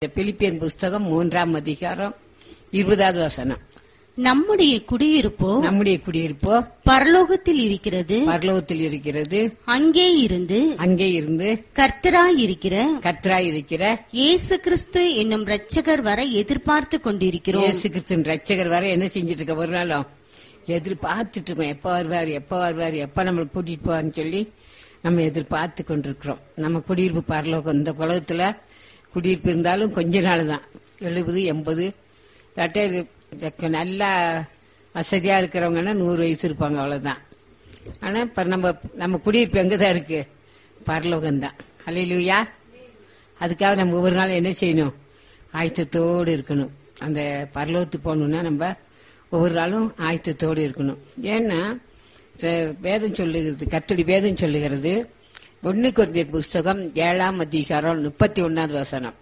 Philippian புஸ்தகம் மூன்றாம் அதிகாரம் இருபதாவது வசனம் நம்முடைய குடியிருப்போ நம்முடைய குடியிருப்போ பரலோகத்தில் இருக்கிறது பரலோகத்தில் இருக்கிறது அங்கே இருந்து அங்கே இருந்து கர்த்தராய் இருக்கிற கத்ராய் இருக்கிற இயேசு கிறிஸ்து என்னும் இரட்சகர் வர எதிர்பார்த்து கொண்டிருக்கிறோம் இயேசு கிறிஸ்துவின் ரட்சகர் வர என்ன செஞ்சுட்டு இருக்க ஒரு நாளும் எதிர்பார்த்துட்டு இருக்கோம் எப்ப வருவார் எப்ப வருவார் எப்ப நம்மளை கூட்டிட்டு போவார்னு சொல்லி நம்ம எதிர்பார்த்து கொண்டிருக்கிறோம் நம்ம குடியிருப்பு பரலோகம் இந்த உலகத்துல குடியிருப்பு இருந்தாலும் கொஞ்ச நாள் தான் எழுபது எண்பது இல்லாட்டே இது நல்லா வசதியா இருக்கிறவங்கன்னா நூறு வயசு இருப்பாங்க அவ்வளவுதான் ஆனா இப்ப நம்ம நம்ம குடியிருப்பு எங்கதான் இருக்கு பரலோகம் தான் அலையிலுயா அதுக்காக நம்ம ஒவ்வொரு நாள் என்ன செய்யணும் ஆயத்தத்தோடு இருக்கணும் அந்த பரலோகத்துக்கு போகணும்னா நம்ம ஒவ்வொரு நாளும் ஆயத்தத்தோடு இருக்கணும் ஏன்னா வே- வேதம் சொல்லுகிறது கத்தடி வேதம் சொல்லுகிறது ஒன்னு குறைந்த புஸ்தகம் ஏழாம் அதிகாரம் முப்பத்தி ஒன்னாவது வசனம்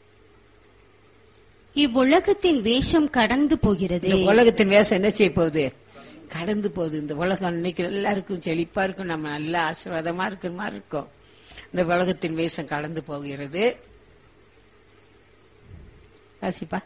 இவ்வுலகத்தின் வேஷம் கடந்து போகிறது இந்த உலகத்தின் வேஷம் என்ன செய்ய போகுது கடந்து போகுது இந்த உலகம் இன்னைக்கு எல்லாருக்கும் செழிப்பா இருக்கும் நம்ம நல்ல ஆசீர்வாதமா இருக்கிற மாதிரி இருக்கும் இந்த உலகத்தின் வேஷம் கடந்து போகிறது வாசிப்பா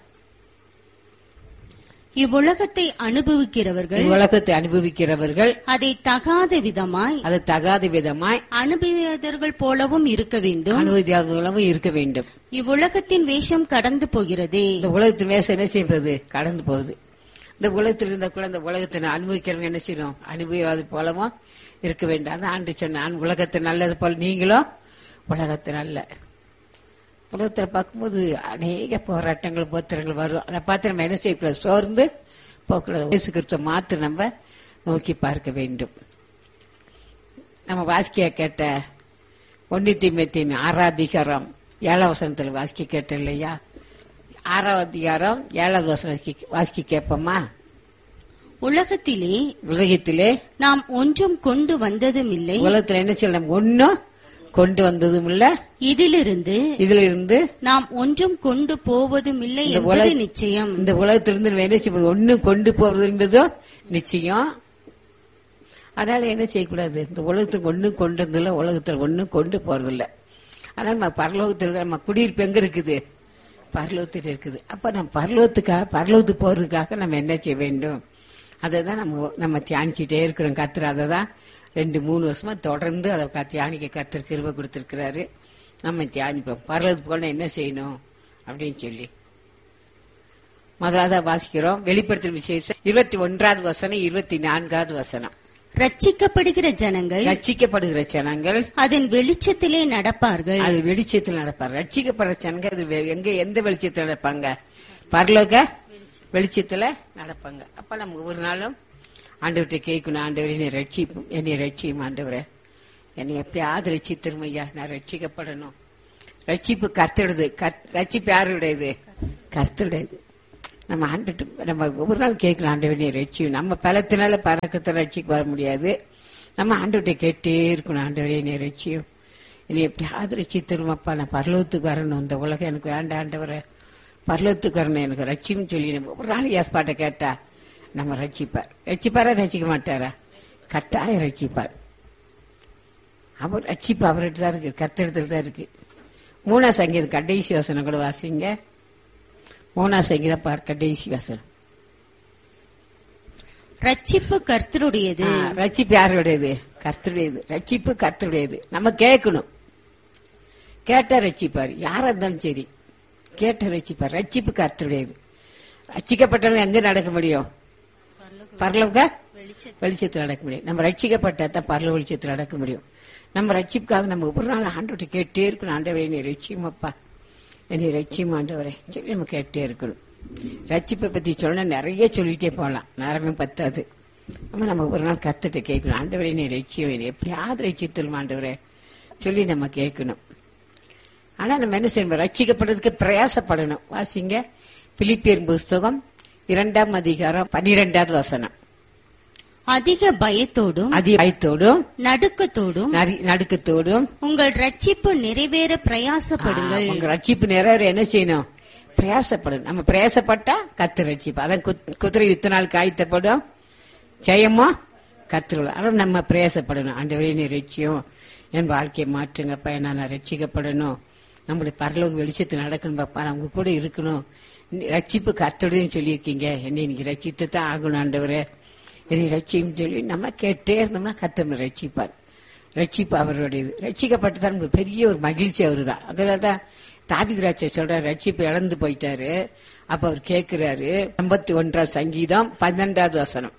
இவ்வுலகத்தை அனுபவிக்கிறவர்கள் உலகத்தை அனுபவிக்கிறவர்கள் அதை தகாத விதமாய் அது தகாத விதமாய் அனுபவியதர்கள் போலவும் இருக்க வேண்டும் அனுமதியாளர்களும் இருக்க வேண்டும் இவ்வுலகத்தின் வேஷம் கடந்து போகிறது இந்த உலகத்தின் வேஷம் என்ன செய்வது கடந்து போகுது இந்த உலகத்தில் இருந்த கூட இந்த உலகத்தை அனுபவிக்கிறவங்க என்ன செய்யணும் அனுபவியாது போலவும் இருக்க வேண்டும் அதான் ஆண்டு சொன்னான் உலகத்தை நல்லது போல நீங்களும் உலகத்தை நல்ல உலகத்துல பார்க்கும்போது அநேக போராட்டங்கள் போத்திரங்கள் வரும் அதை பார்த்து நம்ம என்ன செய்யக்கூடாது சோர்ந்து போகக்கூடாது இயேசு கிறிஸ்துவ மாத்திரம் நம்ம நோக்கி பார்க்க வேண்டும் நம்ம வாசிக்க கேட்ட ஒன்னித்தி மெத்தின் ஆறாம் அதிகாரம் ஏழாம் வசனத்தில் வாசிக்க கேட்டோம் இல்லையா ஆறாவது அதிகாரம் ஏழாவது வசனம் வாசிக்க- வாசிக்க கேட்போமா உலகத்திலே உலகத்திலே நாம் ஒன்றும் கொண்டு வந்ததும் இல்லை உலகத்துல என்ன செய்யலாம் ஒன்னும் கொண்டு வந்ததும் இல்ல இதிலிருந்து இதுல இருந்து நாம் ஒன்றும் கொண்டு போவதும் இல்லை இந்த என்பது உலக- நிச்சயம் இந்த உலகத்திலிருந்து நம்ம என்ன செய்வது ஒன்னும் கொண்டு போறது என்பதும் நிச்சயம் அதனால என்ன செய்யக்கூடாது இந்த உலகத்துக்கு ஒன்னும் கொண்டு வந்ததில்ல உலகத்துல ஒன்னும் கொண்டு போறதில்ல அதனால நம்ம பரலோகத்தில் நம்ம குடியிருப்பு எங்க இருக்குது பரலோகத்தில் இருக்குது அப்ப நம்ம பரலோகத்துக்காக பரலோகத்துக்கு போறதுக்காக நம்ம என்ன செய்ய வேண்டும் அதை தான் நம்ம நம்ம தியானிச்சுட்டே இருக்கிறோம் கத்துற அதை தான் ரெண்டு மூணு வருஷமா தொடர்ந்து அதை க- தியானிக்க கத்தர் கிருபை கொடுத்திருக்கிறாரு நம்ம தியானிப்போம் பரலோகத்துக்கு போனா என்ன செய்யணும் அப்படின்னு சொல்லி முதலாவது வாசிக்கிறோம் வெளிப்படுத்தும் விசேஷம் இருபத்தி ஒன்றாவது வசனம் இருபத்தி நான்காவது வசனம் ரட்சிக்கப்படுகிற ஜனங்கள் ரட்சிக்கப்படுகிற ஜனங்கள் அதன் வெளிச்சத்திலே நடப்பார்கள் அது வெளிச்சத்தில் நடப்பார் ரட்சிக்கப்படுற ஜனங்கள் அது வெ- எங்க எந்த வெளிச்சத்தில் நடப்பாங்க பரலோக வெளிச்சத்துல நடப்பாங்க அப்ப நம்ம ஒவ்வொரு நாளும் ஆண்டவர்கிட்ட கேட்கணும் ஆண்டவரே என்னை ரட்சிப்பும் என்னை ரட்சியும் ஆண்டவரே என்னை எப்படியாவது ரட்சித்திரும் ஐயா நான் ரட்சிக்கப்படணும் ரட்சிப்பு கர்த்தருடையது கர்த்- ரட்சிப்பு யாருடையது கர்த்தருடையது நம்ம ஆண்டுட்டு நம்ம ஒவ்வொரு நாள் கேட்கலாம் ஆண்டவரே நீ ரட்சியும் நம்ம பலத்தினால பறக்கத்தை ரட்சிக்கு வர முடியாது நம்ம ஆண்டவர்கிட்ட கேட்டே இருக்கணும் ஆண்டவரே நீ ரட்சியும் என்னை எப்படியாவது ரட்சித்திருமாப்பா நான் பரலோகத்துக்கு வரணும் இந்த உலகம் எனக்கு வேண்டாம் ஆண்டவரே பரலோகத்துக்கு வரணும் எனக்கு ரட்சியும் சொல்லி நம்ம ஒரு நாள் ஏற்பாட்டை கேட்டா நம்ம ரட்சிப்பார் ரட்சிப்பாரா ரட்சிக்க மாட்டாரா கட்டாயம் ரட்சிப்பார் அவர் ரட்சிப்பு அவர்கிட்ட தான் இருக்கு கத்தெடுத்துல தான் இருக்கு மூணா சங்கீதம் கடைசி வசனம் கூட வாசிங்க மூணா சங்கீதம் பார் கடைசி வசனம் ரட்சிப்பு கர்த்தருடையது ஆ, ரட்சிப்பு யாருடையது கர்த்தருடையது ரட்சிப்பு கர்த்தருடையது நம்ம கேட்கணும் கேட்டா ரட்சிப்பார் யாரா இருந்தாலும் சரி கேட்ட ரட்சிப்பார் ரட்சிப்பு கர்த்தருடையது ரட்சிக்கப்பட்டவங்க எங்க நடக்க முடியும் பரலோக வெளிச்சத்தில் நடக்க முடியும் நம்ம ரட்சிக்கப்பட்டா தான் பரலோக வெளிச்சத்தில் நடக்க முடியும் நம்ம ரட்சிப்புக்காக நம்ம ஒவ்வொரு நாள் ஆண்டவர்கிட்ட கேட்டே இருக்கணும் ஆண்டவரே நீ ரட்சியமப்பா என்னை ரட்சியம் ஆண்டவரே சொல்லி நம்ம கேட்டே இருக்கணும் ரட்சிப்பை பத்தி சொன்னா நிறைய சொல்லிட்டே போகலாம் நேரமே பத்தாது நம்ம நம்ம ஒரு நாள் கத்துட்டு கேட்கணும் ஆண்டவரே நீ ரட்சியம் என்னை எப்படியாவது ரட்சித்தலும் ஆண்டவரே சொல்லி நம்ம கேட்கணும் ஆனா நம்ம என்ன செய்யணும் ரட்சிக்கப்படுறதுக்கு பிரயாசப்படணும் வாசிங்க பிலிப்பியர் புஸ்தகம் இரண்டாம் அதிகாரம் பனிரெண்டாவது வசனம் அதிக பயத்தோடும் அதிகாயத்தோடும் நடுக்கத்தோடும் நரி- நடுக்கத்தோடும் உங்கள் ரட்சிப்பு நிறைவேற பிரயாசப்படுங்கள் ஆ, உங்க ரட்சிப்பு நிறைவேற என்ன செய்யணும் பிரயாசப்படணும் நம்ம பிரயாசப்பட்டா கத்து ரட்சிப்பு அதான் குத்- குதிரை யுத்த நாள் காய்த்தப்படும் ஜெயமோ கத்துருவோம் ஆனால் நம்ம பிரயாசப்படணும் ஆண்டவரே நீ ரட்சியம் என் வாழ்க்கையை மாற்றுங்கப்பா நான் ரட்சிக்கப்படணும் நம்முடைய பரலோக வெளிச்சத்தில் நடக்கணும் பாப்பா நான் உங்க கூட இருக்கணும் நீ ரட்சிப்பு கர்த்தருடையும் சொல்லியிருக்கீங்க என்னை நீங்க ரட்சித்து தான் ஆகணும் ஆண்டவரே என்னை ரட்சியும் சொல்லி நம்ம கேட்டே இருந்தோம்னா கர்த்தர் ரட்சிப்பார் ரட்சிப்பு அவருடையது ரட்சிக்கப்பட்டு தான் நமக்கு பெரிய ஒரு மகிழ்ச்சி அவரு தான் அதனாலதான் தாபிதிராட்சை சொல்ற ரட்சிப்பு இழந்து போயிட்டாரு அப்ப அவர் கேட்கிறாரு ஐம்பத்தி ஒன்றாம் சங்கீதம் பன்னெண்டாவது வசனம்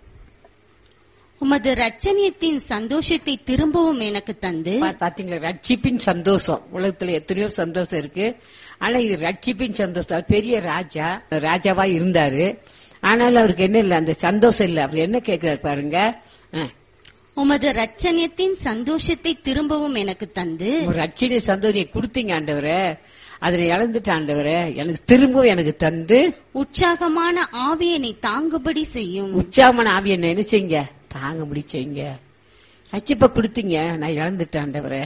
உமது ரட்சணியத்தின் சந்தோஷத்தை திரும்பவும் எனக்கு தந்து பா- பாத்தீங்களா ரட்சிப்பின் சந்தோஷம் உலகத்துல எத்தனையோ சந்தோஷம் இருக்கு ஆனா இது ரட்சிப்பின் சந்தோஷம் அவர் பெரிய ராஜா ராஜாவா இருந்தாரு ஆனாலும் அவருக்கு என்ன இல்ல அந்த சந்தோஷம் இல்ல அவர் என்ன கேட்கிறாரு பாருங்க ஆ, உமது ரட்சணியத்தின் சந்தோஷத்தை திரும்பவும் எனக்கு தந்து ஒரு ரட்சினை சந்தோஷம் நீ கொடுத்தீங்க ஆண்டவரே அதனை இழந்துட்ட ஆண்டவரே எனக்கு திரும்பவும் எனக்கு தந்து உற்சாகமான ஆவியனை தாங்குபடி செய்யும் உற்சாகமான ஆவி என்ன என்ன செய்யுங்க தாங்க முடி செய்யுங்க ரட்சிப்ப கொடுத்தீங்க நான் இழந்துட்டேன் ஆண்டவரே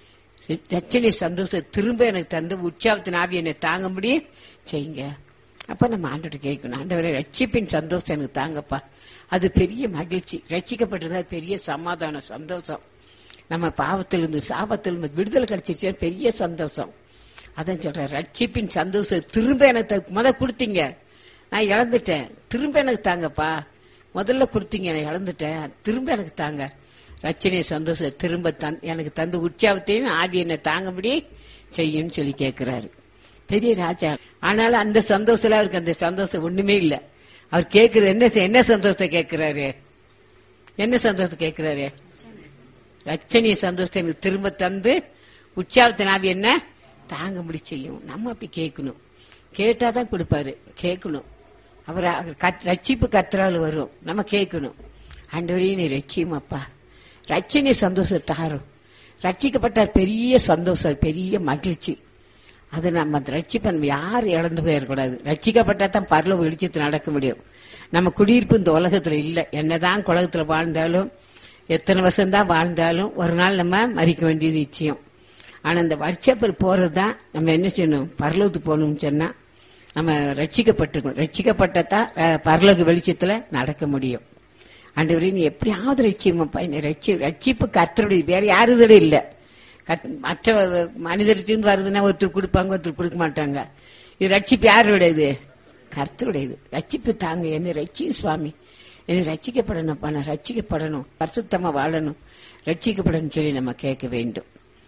ரச்சனை சந்தோஷம் திரும்ப எனக்கு தந்து உற்சாகத்தின் ஆவி என்னை தாங்க முடிய செய்யுங்க அப்ப நம்ம ஆண்டோட கேட்கணும் ஆண்டவரே ரட்சிப்பின் சந்தோஷம் எனக்கு தாங்கப்பா அது பெரிய மகிழ்ச்சி ரட்சிக்கப்பட்டிருந்தா பெரிய சமாதானம் சந்தோஷம் நம்ம பாவத்திலிருந்து சாபத்திலிருந்து விடுதலை கிடைச்சிச்சு பெரிய சந்தோஷம் அதான் சொல்றேன் ரட்சிப்பின் சந்தோஷம் திரும்ப எனக்கு த- முத கொடுத்தீங்க நான் இழந்துட்டேன் திரும்ப எனக்கு தாங்கப்பா முதல்ல கொடுத்தீங்க நான் இழந்துட்டேன் திரும்ப எனக்கு தாங்க ரச்சனை சந்தோஷம் திரும்ப தந்- எனக்கு தந்து உற்சாகத்தையும் ஆவி என்னை தாங்கபடி செய்யும்னு சொல்லி கேட்கிறாரு பெரிய ராஜா ஆனாலும் அந்த சந்தோஷத்துல அவருக்கு அந்த சந்தோஷம் ஒண்ணுமே இல்ல அவர் கேட்கறது என்ன செ- என்ன சந்தோஷத்தை கேட்கிறாரு என்ன சந்தோஷத்தை கேட்கிறாரு ரச்சனைய சந்தோஷத்தை எனக்கு திரும்ப தந்து உற்சாகத்தின் ஆவி என்ன தாங்க முடி செய்யும் நம்ம அப்படி கேட்கணும் கேட்டாதான் கொடுப்பாரு கேட்கணும் அவர் அவர் கத்- ரட்சிப்பு கத்துறாள் வரும் நம்ம கேட்கணும் ஆண்டவரே நீ ரட்சியும் அப்பா ரட்சணை சந்தோஷம் தாரும் ரட்சிக்கப்பட்டார் பெரிய சந்தோஷம் பெரிய மகிழ்ச்சி அது நம்ம அந்த ரட்சிப்பை நம்ம யாரும் இழந்து போயிடக்கூடாது ரட்சிக்கப்பட்டா தான் பரலோக வெளிச்சத்தில் நடக்க முடியும் நம்ம குடியிருப்பு இந்த உலகத்துல இல்ல என்னதான் உலகத்துல வாழ்ந்தாலும் எத்தனை வருஷம் தான் வாழ்ந்தாலும் ஒரு நாள் நம்ம மறிக்க வேண்டியது நிச்சயம் ஆனா இந்த வட்சப்பர் போறதுதான் நம்ம என்ன செய்யணும் பரலோகத்துக்கு போகணும்னு சொன்னா நம்ம ரட்சிக்கப்பட்டிருக்கணும் ரட்சிக்கப்பட்டதான் அஹ், பரலோக வெளிச்சத்துல நடக்க முடியும் ஆண்டவரே நீ எப்படியாவது ரட்சியமாப்பா என்னை ரட்சி ரட்சிப்பு கர்த்தருடைய வேற யாருதோட இல்ல கத்- மற்ற மனிதர்கிட்ட வருதுன்னா ஒருத்தர் கொடுப்பாங்க ஒருத்தர் கொடுக்க மாட்டாங்க இது ரட்சிப்பு யாருடையது கர்த்தருடையது ரட்சிப்பு தாங்க என்னை ரட்சி சுவாமி என்னை ரட்சிக்கப்படணும்ப்பா நான் ரட்சிக்கப்படணும் பரிசுத்தமா வாழணும் ரட்சிக்கப்படணும் சொல்லி நம்ம கேட்க வேண்டும்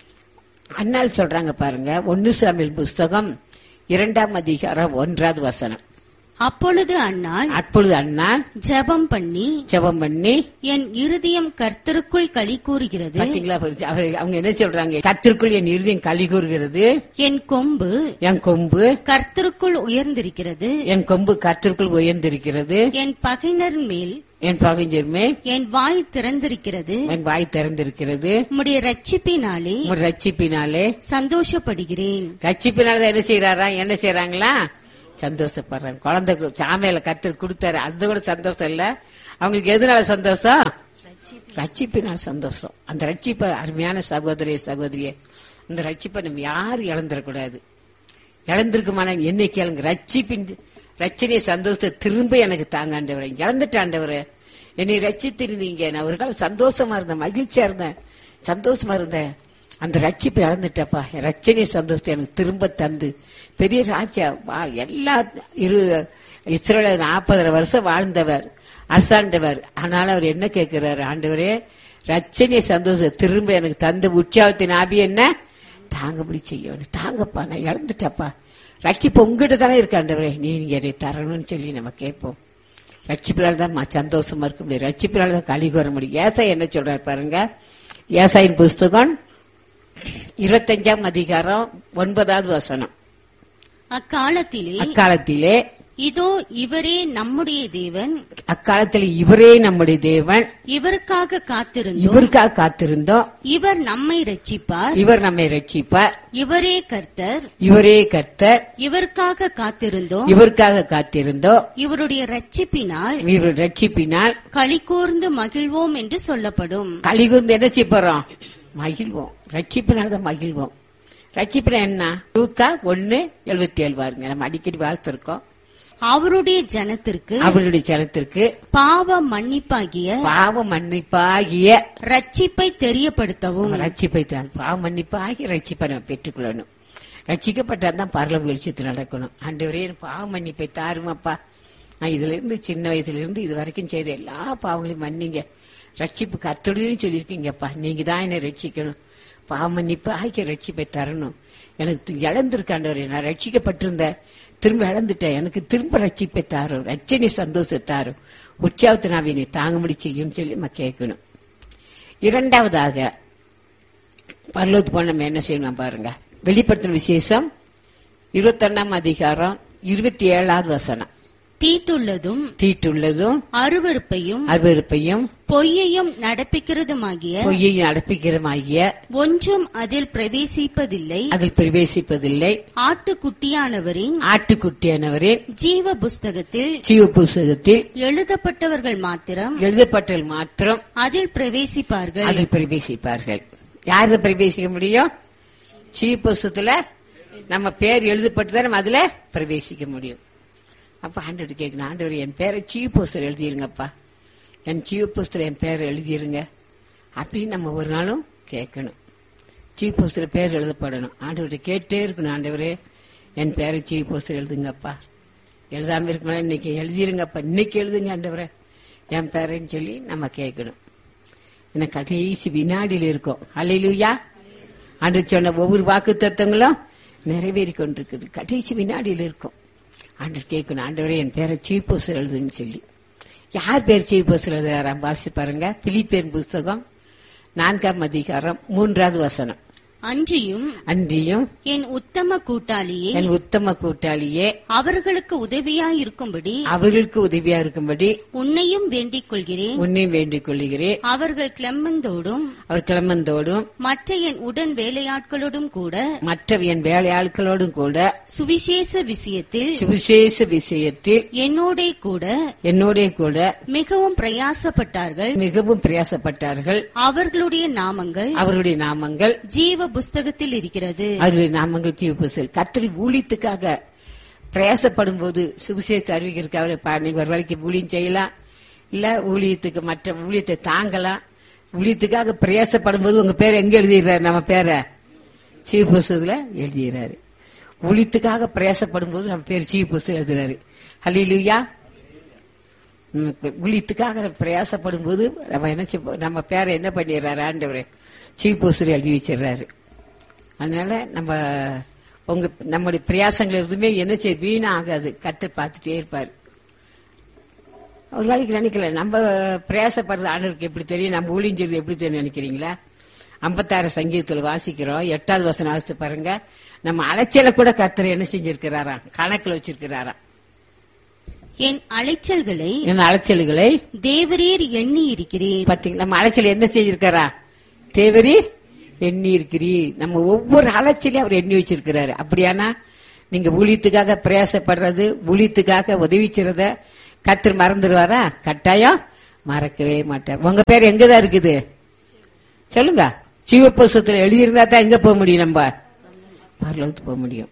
அண்ணால் சொல்றாங்க பாருங்க ஒன்னு சாமியல் புஸ்தகம் இரண்டாம் அதிகாரம் ஒன்றாவது வசனம் அப்பொழுது அன்னாள் அப்பொழுது அண்ணால் ஜெபம் பண்ணி ஜெபம் பண்ணி என் இருதயம் கர்த்தருக்குள் களி கூறுகிறது பாத்தீங்களா அவர் அவர் அவங்க என்ன சொல்றாங்க கத்திற்குள் என் இருதயம் களி கூறுகிறது என் கொம்பு என் கொம்பு கர்த்தருக்குள் உயர்ந்திருக்கிறது என் கொம்பு கத்திற்குள் உயர்ந்திருக்கிறது என் பகைஞர் மேல் என் பகைஞர் மேல் என் வாய் திறந்திருக்கிறது என் வாய் திறந்திருக்கிறது உம்முடைய ரட்சிப்பினாலே உன் ரட்சிப்பினாலே சந்தோஷப்படுகிறேன் ரட்சிப்பினால என்ன செய்யறாரா என்ன செய்யறாங்களா சந்தோஷப்படுறாங்க குழந்தை சாமையில கத்தர் கொடுத்தாரு அது கூட சந்தோஷம் இல்ல அவங்களுக்கு எதனால சந்தோஷம் ரட்சிப்பினால் சந்தோஷம் அந்த ரட்சிப்பை அருமையான சகோதரிய சகோதரியே இந்த ரட்சிப்பை நம்ம யாரும் இழந்துடக்கூடாது இழந்திருக்குமான என்ன கேளுங்க ரட்சிப்பின் ரச்சனைய சந்தோஷத்தை திரும்ப எனக்கு தாங்க ஆண்டவரே இழந்துட்ட ஆண்டவரே என்னை ரட்சித்திருந்தீங்க நான் ஒரு காலம் சந்தோஷமா இருந்தேன் மகிழ்ச்சியா இருந்தேன் சந்தோஷமா இருந்தேன் அந்த ரட்சிப்பை இழந்துட்டப்பா என் ரட்சணைய சந்தோஷத்தை எனக்கு திரும்ப தந்து பெரிய ராஜா வா எல்லா இரு இஸ்ரேல நாற்பது வருஷம் வாழ்ந்தவர் அரசாண்டவர் ஆனாலும் அவர் என்ன கேட்கிறாரு ஆண்டவரே ரட்சணைய சந்தோஷத்தை திரும்ப எனக்கு தந்து உற்சாகத்தின் ஆபி என்ன தாங்கபடி செய்யணும் தாங்கப்பா நான் இழந்துட்டப்பா ரட்சிப்பு உங்ககிட்ட தானே இருக்காண்டவரே நீ நீங்க என்னை தரணும்னு சொல்லி நம்ம கேட்போம் ரட்சிப்பினால தான் ம- சந்தோஷமா இருக்க முடியும் ரட்சிப்பினால தான் கழி கூற முடியும் ஏசாய் என்ன சொல்றாரு பாருங்க ஏசாயின் புஸ்தகம் இருபத்தஞ்சாம் அதிகாரம் ஒன்பதாவது வசனம் அக்காலத்திலே அக்காலத்திலே இதோ இவரே நம்முடைய தேவன் அக்காலத்தில் இவரே நம்முடைய தேவன் இவருக்காக காத்திருந்தோம் இவருக்காக காத்திருந்தோம் இவர் நம்மை ரட்சிப்பார் இவர் நம்மை ரட்சிப்பார் இவரே கர்த்தர் இவரே கர்த்தர் இவருக்காக காத்திருந்தோம் இவருக்காக காத்திருந்தோம் இவருடைய ரட்சிப்பினால் இவர் ரட்சிப்பினால் களி கூர்ந்து மகிழ்வோம் என்று சொல்லப்படும் கலிகுந்து என்ன செய்ய போறோம் மகிழ்வோம் ரட்சிப்பினால் தான் மகிழ்வோம் ரட்சிப்பினா என்ன லூக்கா ஒன்னு எழுபத்தி ஏழு பாருங்க நம்ம அடிக்கடி வாழ்த்திருக்கோம் அவருடைய ஜனத்திற்கு அவருடைய ஜனத்திற்கு பாவ மன்னிப்பாகிய பாவ மன்னிப்பாகிய ரட்சிப்பை தெரியப்படுத்தவும் ரட்சிப்பை தான் பாவ மன்னிப்பாகிய ரட்சிப்பை நம்ம பெற்றுக்கொள்ளணும் ரட்சிக்கப்பட்டா தான் பரலோக வெளிச்சத்தில் நடக்கணும் ஆண்டவரே எனக்கு பாவ மன்னிப்பை தாருமாப்பா நான் இதுல இருந்து சின்ன வயசுல இருந்து இது வரைக்கும் செய்த எல்லா பாவங்களையும் மன்னிங்க ரட்சிப்பு கத்தொழிலும் சொல்லியிருக்கீங்கப்பா நீங்க தான் என்னை ரட்சிக்கணும் பாவ மன்னிப்பு ஆகிய ரட்சிப்பை தரணும் எனக்கு இழந்திருக்காண்டவரே நான் ரட்சிக்கப்பட்டிருந்த திரும்ப இழந்துட்டேன் எனக்கு திரும்ப ரட்சிப்பை தாரும் ரட்சணி சந்தோஷத்தாரும் உற்சாகத்தை நான் என்னை தாங்கும்படி செய்யும் சொல்லி நம்ம கேட்கணும் இரண்டாவதாக பரலோத்து போன நம்ம என்ன செய்யணும் பாருங்க வெளிப்படுத்தின விசேஷம் இருபத்தொன்னாம் அதிகாரம் இருபத்தி ஏழாவது வசனம் தீட்டுள்ளதும் தீட்டுள்ளதும் அருவருப்பையும் அருவருப்பையும் பொய்யையும் நடப்பிக்கிறதுமாகிய பொய்யை நடப்பிக்கிறமாகிய ஒன்றும் அதில் பிரவேசிப்பதில்லை அதில் பிரவேசிப்பதில்லை ஆட்டுக்குட்டியானவரின் ஆட்டுக்குட்டியானவரே ஜீவ புஸ்தகத்தில் ஜீவ புஸ்தகத்தில் எழுதப்பட்டவர்கள் மாத்திரம் எழுதப்பட்டல் மாத்திரம் அதில் பிரவேசிப்பார்கள் அதில் பிரவேசிப்பார்கள் யாரு பிரவேசிக்க முடியும் ஜீவ புஸ்தகத்துல நம்ம பேர் எழுதப்பட்டு நம்ம அதுல பிரவேசிக்க முடியும் அப்ப ஆண்டவர் கேட்கணும் ஆண்டவர் என் பேரை சீவ புஸ்தகம் எழுதிருங்கப்பா என் சீவ புஸ்தகம் என் பேரை எழுதிருங்க அப்படின்னு நம்ம ஒரு நாளும் கேட்கணும் சீவ புஸ்தகம் பேர் எழுதப்படணும் ஆண்டவர்கிட்ட கேட்டே இருக்கணும் ஆண்டவரே என் பேரை சீவ புஸ்தகம் எழுதுங்கப்பா எழுதாம இருக்கணும் இன்னைக்கு எழுதிருங்கப்பா இன்னைக்கு எழுதுங்க ஆண்டவரே என் பேரைன்னு சொல்லி நம்ம கேட்கணும் எனக்கு கடைசி வினாடியில் இருக்கும் அலையிலுயா ஆண்டு சொன்ன ஒவ்வொரு வாக்கு தத்துவங்களும் நிறைவேறி கொண்டிருக்குது கடைசி வினாடியில் இருக்கும் ஆண்டு கேட்கணும் ஆண்டவரே என் பேரை சீப்போஸ் எழுதுன்னு சொல்லி யார் பேர் சீப்போஸ் எழுதுறாராம் வாசி பாருங்க பிலிப்பேர் புஸ்தகம் நான்காம் அதிகாரம் மூன்றாவது வசனம் அன்றியும் அன்றியும் என் உத்தம கூட்டாளியே என் உத்தம கூட்டாளியே அவர்களுக்கு உதவியாயிருக்கும்படி அவர்களுக்கு உதவியா இருக்கும்படி உன்னையும் வேண்டிக் கொள்கிறேன் உன்னை வேண்டிக் கொள்கிறேன் அவர்கள் கிளம்பந்தோடும் அவர் கிளம்பந்தோடும் மற்ற என் உடன் வேலையாட்களோடும் கூட மற்ற என் வேலையாட்களோடும் கூட சுவிசேஷ விஷயத்தில் சுவிசேஷ விஷயத்தில் என்னோடே கூட என்னோட கூட மிகவும் பிரயாசப்பட்டார்கள் மிகவும் பிரயாசப்பட்டார்கள் அவர்களுடைய நாமங்கள் அவருடைய நாமங்கள் ஜீவ புஸ்தகத்தில் இருக்கிறது அவருடைய நாமங்கள் ஜீவபுசல் கத்திரி ஊழியத்துக்காக பிரயாசப்படும் போது சுவிசேஷ அறிவிக்கிறதுக்காக பா- நீங்க ஒரு வேலைக்கு ஊழியம் செய்யலாம் இல்ல ஊழியத்துக்கு மற்ற ஊழியத்தை தாங்கலாம் ஊழியத்துக்காக பிரயாசப்படும் போது உங்க பேர் எங்க எழுதிடுறாரு நம்ம பேரை சீவ புஸ்தகத்துல எழுதிடுறாரு ஊழியத்துக்காக பிரயாசப்படும் போது நம்ம பேர் சீவ புஸ்தகம் எழுதுறாரு ஹலிலுயா ஊழியத்துக்காக பிரயாசப்படும் போது நம்ம என்ன செய்ய- நம்ம பேரை என்ன பண்ணிடுறாரு ஆண்டவரே சீவ புஸ்தகம் எழுதி வச்சிடுறாரு அதனால நம்ம உங்க நம்முடைய பிரயாசங்கள் எதுவுமே என்ன செய்ய வீணா ஆகாது கத்து பார்த்துட்டே இருப்பாரு ஒரு வேலைக்கு நினைக்கல நம்ம பிரயாசப்படுறது ஆண்டவருக்கு எப்படி தெரியும் நம்ம ஊழிஞ்சது எப்படி தெரியும் நினைக்கிறீங்களா ஐம்பத்தாறு சங்கீதத்துல வாசிக்கிறோம் எட்டாவது வசனம் வாசித்து பாருங்க நம்ம அலைச்சல கூட கத்தர் என்ன செஞ்சிருக்கிறாராம் கணக்குல வச்சிருக்கிறாராம் என் அலைச்சல்களை என்ன அலைச்சல்களை தேவரீர் எண்ணி இருக்கிறீர் பாத்தீங்களா நம்ம அலைச்சல் என்ன செஞ்சிருக்காரா தேவரீர் எண்ணி இருக்கிறீ நம்ம ஒவ்வொரு அலைச்சலையும் அவர் எண்ணி வச்சிருக்கிறாரு அப்படியானா நீங்க ஊழியத்துக்காக பிரயாசப்படுறது ஊழியத்துக்காக உதவி செய்றத கத்தர் மறந்துடுவாரா கட்டாயம் மறக்கவே மாட்டார் உங்க பேர் எங்கதான் இருக்குது சொல்லுங்க சிவப்புஸ்தத்துல எழுதியிருந்தா தான் எங்க போக முடியும் நம்ம பரலோகத்துக்கு போக முடியும்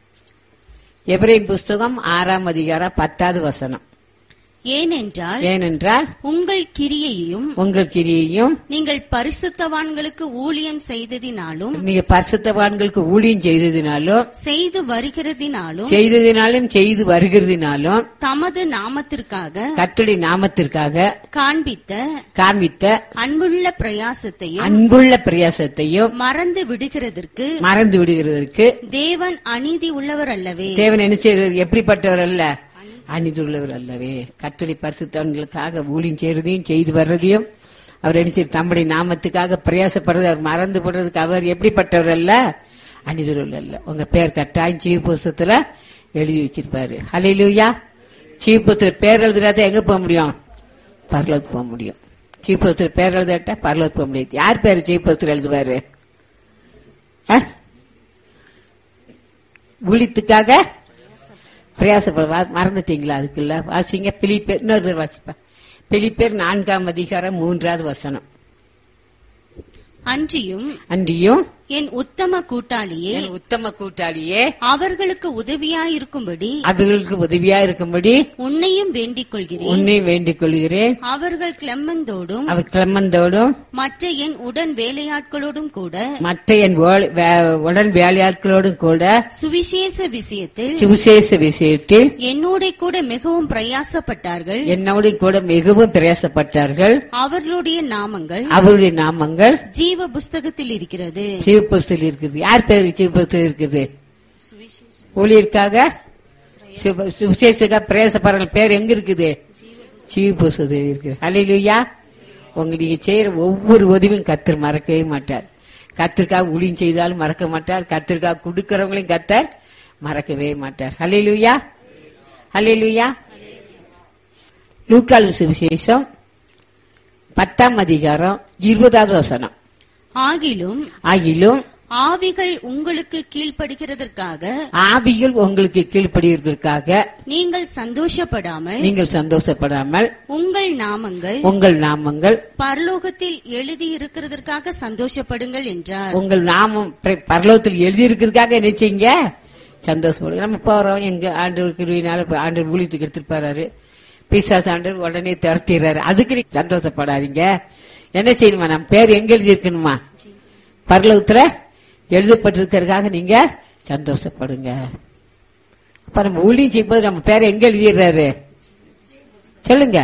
எபிரேம் புஸ்தகம் ஆறாம் அதிகாரம் பத்தாவது வசனம் ஏனென்றால் ஏனென்றால் உங்கள் கிரியையும் உங்கள் கிரியையும் நீங்கள் பரிசுத்தவான்களுக்கு ஊழியம் செய்ததினாலும் நீங்க பரிசுத்தவான்களுக்கு ஊழியம் செய்ததினாலும் செய்து வருகிறதினாலும் செய்ததினாலும் செய்து வருகிறதினாலும் தமது நாமத்திற்காக கர்த்தருடைய நாமத்திற்காக காண்பித்த காண்பித்த அன்புள்ள பிரயாசத்தையும் அன்புள்ள பிரயாசத்தையும் மறந்து விடுகிறதற்கு மறந்து விடுகிறதற்கு தேவன் அநீதி உள்ளவர் அல்லவே தேவன் என்ன செய்யறது எப்படிப்பட்டவர் அல்ல அநீதி உள்ளவர் அல்லவே கர்த்தருடைய பரிசுத்தவன்களுக்காக ஊழியம் செய்யறதையும் செய்து வர்றதையும் அவர் என்ன செய்ய தம்முடைய நாமத்துக்காக பிரயாசப்படுறது அவர் மறந்து போடுறதுக்கு அவர் எப்படிப்பட்டவர் அல்ல அநீதியுள்ள அல்ல உங்க பேர் கட்டாயம் சீவ புஸ்தத்துல எழுதி வச்சிருப்பாரு ஹalleluya சீவ புஸ்தத்துல பேர் எழுதுறாத எங்க போக முடியும் பரலோகத்துக்கு போக முடியும் சீவ புஸ்தத்துல பேர் எழுதாட்டா பரலோகத்துக்கு போக முடியாது யார் பேர் சீவ புஸ்தத்துல எழுதுவாரு ஆ? ஊழியத்துக்காக பிரயாசப்பட வா- மறந்துட்டீங்களா அதுக்குள்ள வாசிங்க பிலிப்பேர் இன்னொரு தடவை வாசிப்பா பிலிப்பேர் நான்காம் அதிகாரம் மூன்றாவது வசனம் அன்றியும் அன்றியும் என் உத்தம கூட்டாளியே என் உத்தம கூட்டாளியே அவர்களுக்கு உதவியாயிருக்கும்படி அவர்களுக்கு உதவியா இருக்கும்படி உன்னையும் வேண்டிக் கொள்கிறேன் உன்னை வேண்டிக் கொள்கிறேன் அவர்கள் கிளம்மந்தோடும் அவர் கிளம்பந்தோடும் மற்ற என் உடன் வேலையாட்களோடும் கூட மற்ற என் வேலை- வே- உடன் வேலையாட்களோடும் கூட சுவிசேஷ விஷயத்தில் சுவிசேஷ விஷயத்தில் என்னோட கூட மிகவும் பிரயாசப்பட்டார்கள் என்னோடு கூட மிகவும் பிரயாசப்பட்டார்கள் அவர்களுடைய நாமங்கள் அவருடைய நாமங்கள் ஜீவ புஸ்தகத்தில் இருக்கிறது சிவபுஸ்தில் இருக்குது யார் பேரு சிவபுஸ்தில் இருக்குது ஊழியருக்காக சிவ- சுவிசேஷக்காக பிரயாசப்படுற பேர் எங்க இருக்குது சிவபுஸ்தத்தில் இருக்குது அலையிலுயா உங்க நீங்க செய்யற ஒவ்வொரு உதவியும் கத்தர் மறக்கவே மாட்டார் கத்திற்காக ஊழியம் செய்தாலும் மறக்க மாட்டார் கத்திற்காக கொடுக்கறவங்களையும் கத்தர் மறக்கவே மாட்டார் அலையிலுயா அலையிலுயா லூக்காலு சுவிசேஷம் பத்தாம் அதிகாரம் இருபதாவது வசனம் ஆகிலும் ஆகிலும் ஆவிகள் உங்களுக்கு கீழ்ப்படுகிறதற்காக ஆவிகள் உங்களுக்கு கீழ்ப்படிவதற்காக நீங்கள் சந்தோஷப்படாமல் நீங்கள் சந்தோஷப்படாமல் உங்கள் நாமங்கள் உங்கள் நாமங்கள் பரலோகத்தில் எழுதி இருக்கிறதற்காக சந்தோஷப்படுங்கள் என்றார் உங்கள் நாமம் பிர- பரலோகத்தில் எழுதியிருக்கிறதுக்காக என்ன செய்யுங்க சந்தோஷப்படுங்க நம்ம போறோம் எங்க ஆண்டவர் கிருவினால இப்ப ஆண்டவர் ஊழியத்துக்கு எடுத்துட்டு போறாரு பிசாஸ் ஆண்டவர் உடனே துரத்திடுறாரு அதுக்கு நீங்க சந்தோஷப்படாதீங்க என்ன செய்யணுமா நம்ம பேர் எங்க எழுதி இருக்கணுமா பரலோகத்துல எழுதப்பட்டிருக்கிறதுக்காக நீங்க சந்தோஷப்படுங்க அப்ப நம்ம ஊழியம் செய்யும்போது நம்ம பேரை எங்க எழுதிடுறாரு சொல்லுங்க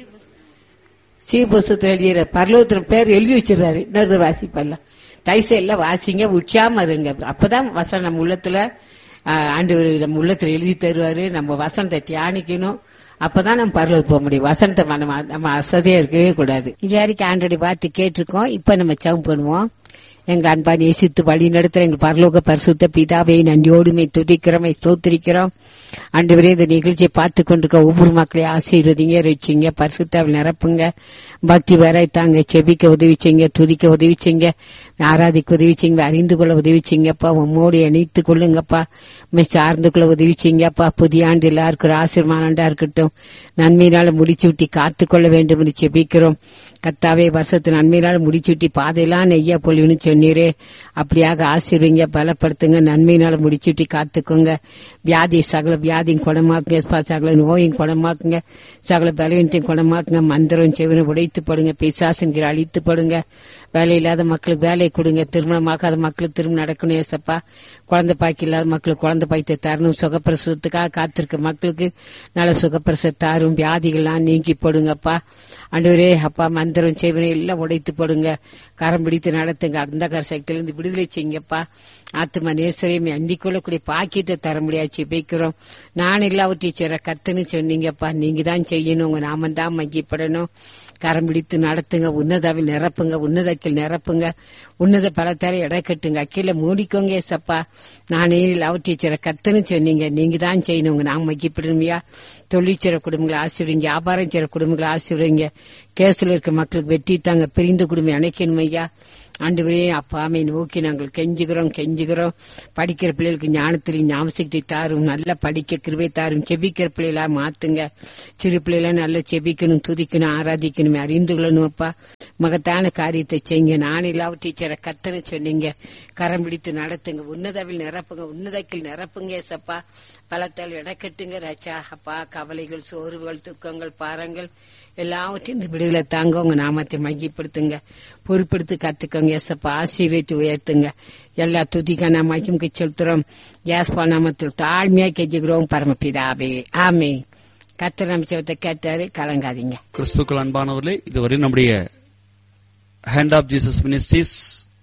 சீபுஸ்தத்தில் எழுதிற பரலோகத்துல பேர் எழுதி வச்சிடறாரு இன்னொரு வாசிப்பெல்லாம் தைச எல்லாம் வாசிங்க உச்சாம இருங்க அப்பதான் வசனம் நம்ம உள்ளத்துல ஆஹ், ஆண்டவர் நம்ம உள்ளத்துல எழுதி தருவாரு நம்ம வசனத்தை தியானிக்கணும் அப்பதான் நம்ம பரலோகத்துக்கு போக முடியும் வசனத்தை நம்ம நம்ம அசதியா இருக்கவே கூடாது இது வரைக்கும் ஆண்டோடைய பார்த்து கேட்டிருக்கோம் இப்ப நம்ம சவம் பண்ணுவோம் எங்க அன்பா நேசித்து வழி நடத்துற எங்கள் பரலோக பரிசுத்த பிதாவை நன்றியோடுமை துதிக்கிறோமை ஸ்தோத்திரிக்கிறோம் ஆண்டவரே இந்த நிகழ்ச்சியை பார்த்து கொண்டிருக்க ஒவ்வொரு மக்களையும் ஆசீர்வதிங்க ரசிங்க பரிசுத்தாவில் நிரப்புங்க பக்தி வரை தாங்க செபிக்க உதவிச்சிங்க துதிக்க உதவிச்சிங்க ஆராதிக்க உதவிச்சிங்க அறிந்து கொள்ள உதவிச்சிங்கப்பா உம்மோடு இணைத்து கொள்ளுங்கப்பா உம்மை சார்ந்து கொள்ள உதவிச்சிங்கப்பா புதிய ஆண்டு எல்லாருக்கும் ஒரு ஆசீர்வாதண்டா இருக்கட்டும் நன்மையினால முடிச்சு விட்டி காத்துக்கொள்ள வேண்டும் என்று செபிக்கிறோம் கத்தாவே வருஷத்து நன்மையினால முடிச்சு விட்டி பாதையெல்லாம் நெய்யா பொழிவுன்னு சொன்னீரே அப்படியாக ஆசீர்வீங்க பலப்படுத்துங்க நன்மையினால முடிச்சு விட்டி காத்துக்கோங்க வியாதி சகல வியாதியும் குணமாக்குங்க ப- சகல நோயும் குணமாக்குங்க சகல பலவீனத்தையும் குணமாக்குங்க மந்திரம் செவினை உடைத்து படுங்க பிசாசுங்கிற அழித்து படுங்க வேலை இல்லாத மக்களுக்கு வேலையை கொடுங்க திருமணமாகாத மக்களுக்கு திருமணம் நடக்கணும் ஏசப்பா குழந்தை பாக்கி இல்லாத மக்களுக்கு குழந்தை பாய்த்தை தரணும் சுகப்பிரசவத்துக்காக காத்திருக்க மக்களுக்கு நல்ல சுகப்பிரசவ தாரும் வியாதிகள்லாம் நீக்கி போடுங்கப்பா ஆண்டவரே அப்பா மந்திரம் செய்வனை எல்லாம் உடைத்து போடுங்க கரம் பிடித்து நடத்துங்க அந்த சக்தியிலிருந்து விடுதலை செய்யுங்கப்பா ஆத்மா நேசரையும் அண்டிக் கொள்ளக்கூடிய பாக்கியத்தை தர முடியாது ஜெபிக்கிறோம் நான் எல்லாவற்றையும் செய்ற கத்துன்னு சொன்னீங்கப்பா நீங்க தான் செய்யணும் உங்க நாம தான் மையப்படணும் கரம் பிடித்து நடத்துங்க உன்னதாவில் நிரப்புங்க உன்னதக்கில் நிரப்புங்க உன்னத பலத்தார எடை கட்டுங்க அக்கீழ மூடிக்கோங்க ஏசப்பா நானே எல்லாவற்றையும் செய்ற கத்துன்னு சொன்னீங்க நீங்க தான் செய்யணும் உங்க நாம மையப்படணுமையா தொழிற்சிற குடும்பங்களை ஆசிரியங்க வியாபாரம் செய்ற குடும்பங்களை ஆசிரியங்க கேஸ்ல இருக்க மக்களுக்கு வெற்றி தாங்க பிரிந்த குடும்பம் அணைக்கணும் ஐயா ஆண்டவரே அப்பாமை நோக்கி நாங்கள் கெஞ்சுகிறோம் கெஞ்சுகிறோம் படிக்கிற பிள்ளைகளுக்கு ஞானத்திலையும் ஞாபகத்தை தாரும் நல்லா படிக்க கிருபை தாரும் செபிக்கிற பிள்ளைகளா மாத்துங்க சிறு பிள்ளைகளா நல்லா செபிக்கணும் துதிக்கணும் ஆராதிக்கணும் அறிந்து கொள்ளணும் அப்பா மகத்தான காரியத்தை செய்யுங்க நான் இல்லாவ டீச்சரை கத்தனை சொன்னீங்க கரம் பிடித்து நடத்துங்க உன்னதவில் நிரப்புங்க உன்னதக்கில் நிரப்புங்க ஏசப்பா பலத்தால் இடக்கட்டுங்க ராச்சா அப்பா கவலைகள் சோர்வுகள் துக்கங்கள் பாரங்கள் எல்லாவற்றையும் இந்த விடுதலை தாங்க உங்க நாமத்தை மையப்படுத்துங்க பொறுப்படுத்தி கத்துக்கோங்க எசப்பா ஆசீர்வதித்து உயர்த்துங்க எல்லா துதிக்க நாமாக்கும் செலுத்துறோம் யாஸ்பா நாமத்தில் தாழ்மையா கெஞ்சுகிறோம் பரமபிதாவே ஆமே கத்திர அமைச்சவத்தை கேட்டாரு கலங்காதீங்க கிறிஸ்துக்கள் அன்பானவர்களே இதுவரை நம்முடைய ஹேண்ட் ஆஃப் ஜீசஸ் மினிஸ்ட்ரீஸ்